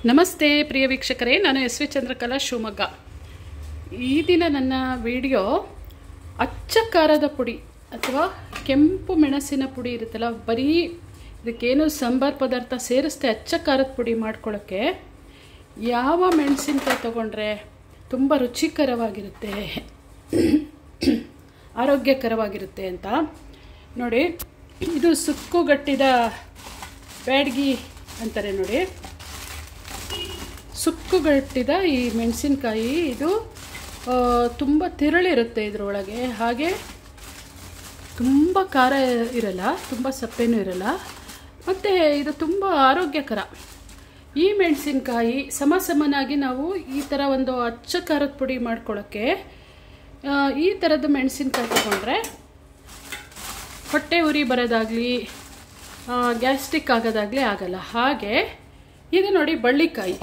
ನಮಸ್ತೆ ಪ್ರಿಯ ವೀಕ್ಷಕರೇ ನಾನು ಎಸ್ ವಿ ಚಂದ್ರಕಲಾ ಶಿವಮೊಗ್ಗ ಈ ದಿನ ನನ್ನ ವಿಡಿಯೋ ಅಚ್ಚ ಖಾರದ ಪುಡಿ ಅಥವಾ ಕೆಂಪು ಮೆಣಸಿನ ಪುಡಿ ಇರುತ್ತಲ್ಲ ಬರೀ ಇದಕ್ಕೇನು ಸಾಂಬಾರ್ ಪದಾರ್ಥ ಸೇರಿಸ್ತೆ ಅಚ್ಚ ಖಾರದ ಪುಡಿ ಮಾಡ್ಕೊಳ್ಳೋಕ್ಕೆ ಯಾವ ಮೆಣಸಿನ್ಕಾಯಿ ತಗೊಂಡ್ರೆ ತುಂಬ ರುಚಿಕರವಾಗಿರುತ್ತೆ ಆರೋಗ್ಯಕರವಾಗಿರುತ್ತೆ ಅಂತ ನೋಡಿ ಇದು ಸುಕ್ಕುಗಟ್ಟಿದ ಬ್ಯಾಡ್ಗಿ ಅಂತಾರೆ ನೋಡಿ ಸುಕ್ಕುಗಟ್ಟಿದ ಈ ಮೆಣಸಿನ್ಕಾಯಿ ಇದು ಆ, ತುಂಬ ತಿರಳಿರುತ್ತೆ ಇದರೊಳಗೆ ಹಾಗೆ ತುಂಬ ಖಾರ ಇರಲ್ಲ ತುಂಬ ಸಪ್ಪೆನೂ ಇರಲ್ಲ ಮತ್ತು ಇದು ತುಂಬ ಆರೋಗ್ಯಕರ ಈ ಮೆಣಸಿನ್ಕಾಯಿ ಸಮ ಸಮನಾಗಿ ನಾವು ಈ ಥರ ಒಂದು ಅಚ್ಚ ಖಾರದ ಪುಡಿ ಮಾಡ್ಕೊಳ್ಳೋಕ್ಕೆ ಆ, ಈ ಥರದ ಮೆಣಸಿನ್ಕಾಯಿ ತಗೊಂಡ್ರೆ ಹೊಟ್ಟೆ ಉರಿ ಬರೋದಾಗಲಿ ಗ್ಯಾಸ್ಟ್ರಿಕ್ ಆಗೋದಾಗಲಿ ಆಗಲ್ಲ ಹಾಗೆ ಇದು ನೋಡಿ ಬಳ್ಳಿಕಾಯಿ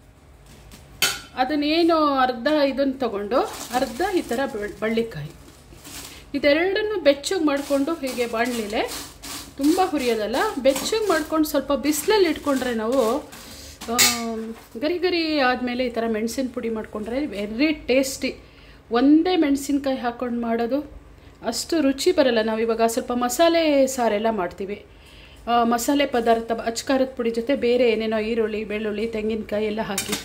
ಅದನ್ನೇನು ಅರ್ಧ ಇದನ್ನು ತಗೊಂಡು ಅರ್ಧ ಈ ಥರ ಬೆಳ್- ಬಳ್ಳಿಕಾಯಿ ಇದೆರಡನ್ನು ಬೆಚ್ಚಗೆ ಮಾಡಿಕೊಂಡು ಹೀಗೆ ಬಾಣಲಿಲೆ ತುಂಬ ಹುರಿಯೋದಲ್ಲ ಬೆಚ್ಚಗೆ ಮಾಡ್ಕೊಂಡು ಸ್ವಲ್ಪ ಬಿಸಿಲಲ್ಲಿ ಇಟ್ಕೊಂಡ್ರೆ ನಾವು ಆಮ್, ಗರಿ ಗರಿ ಆದಮೇಲೆ ಈ ಥರ ಮೆಣಸಿನ ಪುಡಿ ಮಾಡಿಕೊಂಡ್ರೆ ವೆರಿ ಟೇಸ್ಟಿ ಒಂದೇ ಮೆಣಸಿನ್ಕಾಯಿ ಹಾಕ್ಕೊಂಡು ಮಾಡೋದು ಅಷ್ಟು ರುಚಿ ಬರಲ್ಲ ನಾವು ಇವಾಗ ಸ್ವಲ್ಪ ಮಸಾಲೆ ಸಾರೆಲ್ಲ ಮಾಡ್ತೀವಿ ಆ, ಮಸಾಲೆ ಪದಾರ್ಥ ಅಚ್ಕಾರದ ಪುಡಿ ಜೊತೆ ಬೇರೆ ಏನೇನೋ ಈರುಳ್ಳಿ ಬೆಳ್ಳುಳ್ಳಿ ತೆಂಗಿನಕಾಯಿ ಎಲ್ಲ ಹಾಕಿ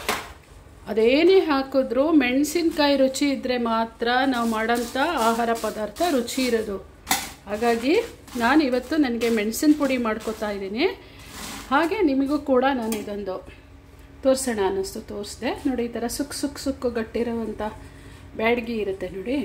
ಅದೇನೇ ಹಾಕಿದ್ರೂ ಮೆಣಸಿನ್ಕಾಯಿ ರುಚಿ ಇದ್ದರೆ ಮಾತ್ರ ನಾವು ಮಾಡೋಂಥ ಆಹಾರ ಪದಾರ್ಥ ರುಚಿ ಇರೋದು ಹಾಗಾಗಿ ನಾನು ಇವತ್ತು ನನಗೆ ಮೆಣಸಿನ ಪುಡಿ ಮಾಡ್ಕೋತಾ ಇದ್ದೀನಿ ಹಾಗೆ ನಿಮಗೂ ಕೂಡ ನಾನು ಇದೊಂದು ತೋರಿಸೋಣ ಅನ್ನಿಸ್ತು ತೋರಿಸ್ದೆ ನೋಡಿ ಈ ಥರ ಸುಕ್ ಸುಕ್ ಸುಕ್ಕು ಗಟ್ಟಿರೋವಂಥ ಬ್ಯಾಡ್ಗಿ ಇರುತ್ತೆ ನೋಡಿ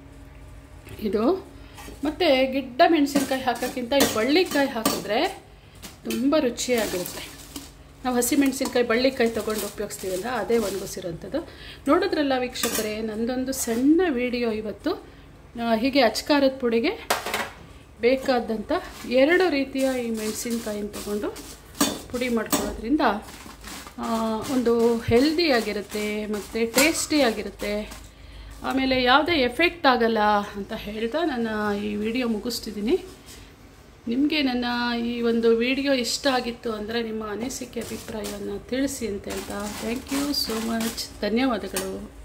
ಇದು ಮತ್ತು ಗಿಡ್ಡ ಮೆಣಸಿನ್ಕಾಯಿ ಹಾಕೋಕ್ಕಿಂತ ಈ ಬಳ್ಳಿಕಾಯಿ ಹಾಕಿದ್ರೆ ತುಂಬ ರುಚಿಯಾಗಿರುತ್ತೆ ನಾವು ಹಸಿ ಮೆಣಸಿನ್ಕಾಯಿ ಬಳ್ಳಿಕಾಯಿ ತೊಗೊಂಡು ಉಪಯೋಗಿಸ್ತೀವಲ್ಲ ಅದೇ ಒಣಗಿಸಿರೋಂಥದ್ದು ನೋಡಿದ್ರಲ್ಲ ವೀಕ್ಷಕರೇ ನಂದೊಂದು ಸಣ್ಣ ವಿಡಿಯೋ ಇವತ್ತು ಆ, ಹೀಗೆ ಅಚ್ಕಾರದ ಪುಡಿಗೆ ಬೇಕಾದಂಥ ಎರಡು ರೀತಿಯ ಈ ಮೆಣಸಿನ್ಕಾಯಿನ ತಗೊಂಡು ಪುಡಿ ಮಾಡ್ಕೊಳ್ಳೋದ್ರಿಂದ ಆ, ಒಂದು ಹೆಲ್ದಿಯಾಗಿರುತ್ತೆ ಮತ್ತು ಟೇಸ್ಟಿಯಾಗಿರುತ್ತೆ ಆಮೇಲೆ ಯಾವುದೇ ಎಫೆಕ್ಟ್ ಆಗಲ್ಲ ಅಂತ ಹೇಳ್ತಾ ನನ್ನ ಈ ವಿಡಿಯೋ ಮುಗಿಸ್ತಿದ್ದೀನಿ ನಿಮಗೆ ನನ್ನ ಈ ಒಂದು ವಿಡಿಯೋ ಇಷ್ಟ ಆಗಿತ್ತು ಅಂದರೆ ನಿಮ್ಮ ಅನಿಸಿಕೆ ಅಭಿಪ್ರಾಯವನ್ನು ತಿಳಿಸಿ ಅಂತ ಹೇಳ್ತಾ ಥ್ಯಾಂಕ್ ಯು ಸೋ ಮಚ್ ಧನ್ಯವಾದಗಳು